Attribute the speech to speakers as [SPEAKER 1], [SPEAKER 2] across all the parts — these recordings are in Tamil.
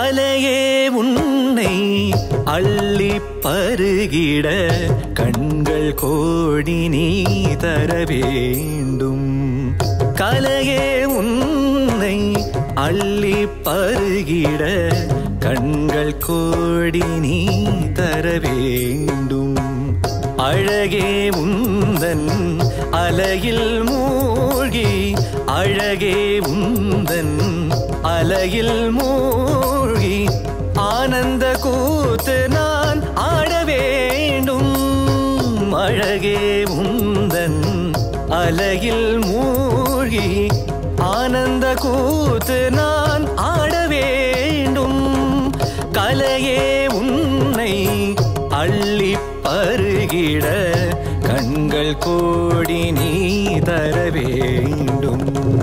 [SPEAKER 1] கலையே உன்னை அள்ளி பருகிட கண்கள் கோடி நீ தர வேண்டும் கலையே உன்னை அள்ளி பருகிட கண்கள் கோடி நீ தர வேண்டும் அழகே உந்தன் அலையில் மூழ்கி அழகே உந்தன் அலையில் மூழ்கி ஆனந்த கூத்து நான் ஆட வேண்டும் அழகே உந்தன் அலையில் மூழ்கி ஆனந்த கூத்து நான் ஆட வேண்டும் கலையே உன்னை அள்ளி பருகிட கண்கள் கோடி நீ தர வேண்டும்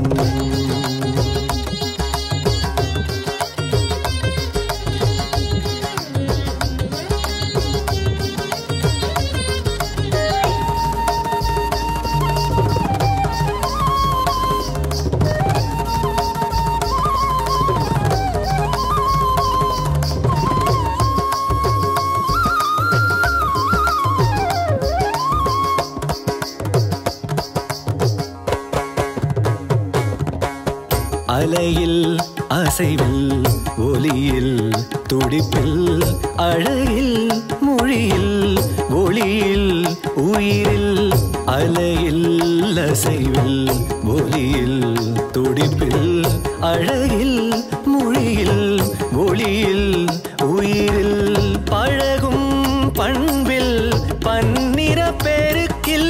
[SPEAKER 1] அலையில் அசைவில் ஒலியில் துடிப்பில் அழகில் மொழியில் ஒளியில் உயிரில் அலையில் அசைவில் ஒலியில் துடிப்பில் அழகில் மொழியில் ஒளியில் உயிரில் பழகும் பண்பில் பன்னிற பெருக்கில்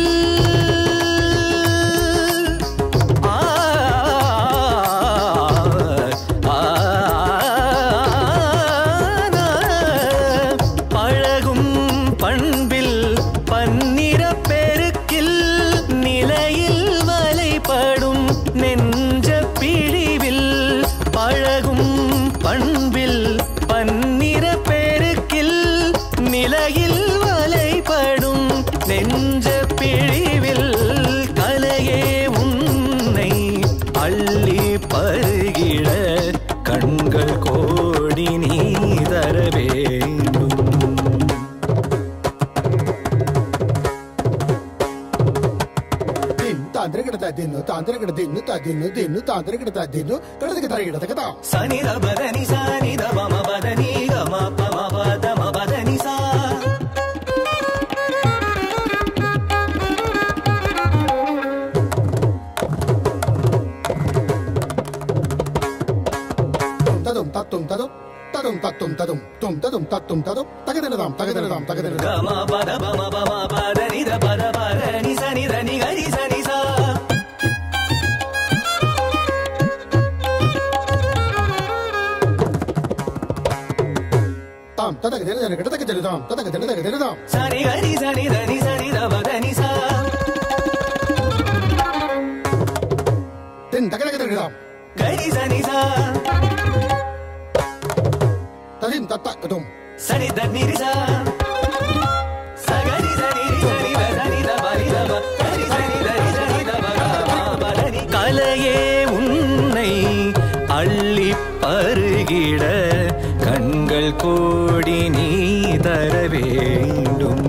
[SPEAKER 1] ஆ, ஆ, பழகும் பண்பில் பன்னிற பெருக்கில் நிலையில் வலைப்படும் நெஞ்ச பிழிவில் பழகும் பண்பில் பன்னிற பெருக்கில் நிலையில் வலைப்படும் நெஞ்ச பிழிவில் கலையே உன்னை அள்ளி பருகிட கண்கள் கோடி நீ தர வேண்டும்
[SPEAKER 2] ದಿನ್ ತಾಂದ್ರೆ ಗಿಡದ ದಿನ್ನು ತಾಂದ್ರೆ ಗಿಡ ದಿನ್ನು ತಾ ದಿನ್ನು ದಿನ್ನು ತಾಂದ್ರೆ ಗಿಡದ ದಿನ್ನು ಕಡದಕ್ಕೆ ತರ ಗಿಡದ ಕದ
[SPEAKER 1] ಸನಿದ ಬದನಿ ಸಾನಿದ ಮಮ ಬದನಿ ಗಮ ಪಮ ಪದ ಮ ಬದನಿ ಸಾ
[SPEAKER 2] ತದುಂ ತತ್ತುಂ ತದು ತದುಂ ತತ್ತುಂ ತದುಂ ತುಂ ತದುಂ ತತ್ತುಂ ತದು ತಗದಿರದಾಂ ತಗದಿರದಾಂ ತಗದಿರದಾಂ
[SPEAKER 1] ಗಮ ಪದ ಪಮ ಪಮ ಪದ ನಿದ ಪದ ಪದ ನಿ ಸನಿ ದ ನಿ ಗರಿ ಸನಿ ಸಾ
[SPEAKER 2] ತಾಂ ತದಗದಿರದಾಂ ಗಿಡದಕ್ಕೆ ಜರಿದಾಂ ತದಗದಿರದಾಗ ಜರಿದಾಂ
[SPEAKER 1] ಸನಿ ಗರಿ ಸನಿ ದ ನಿ ಸನಿ ದ ಪದ ನಿ ಸಾ
[SPEAKER 2] ತಿನ್ ತಗದಕ್ಕೆ ಜರಿದಾಂ
[SPEAKER 1] ಗರಿ ಸನಿ ಸಾ
[SPEAKER 2] ತದಿಂ ತತ್ತ ಕದುಂ
[SPEAKER 1] ಸನಿ ದ ನಿ ರಿ ಸಾ ಸಗರಿ ಸನಿ ರಿ ಸನಿ ದ ಸನಿ ದ ಬರಿ ದ ಬ ಗರಿ ಸನಿ ದ ರಿ ಸನಿ ದ ಬ ಗ ಮ பத நி. கலையே உன்னை அள்ளி பருகிட கண்கள் கோடி நீ தர வேண்டும்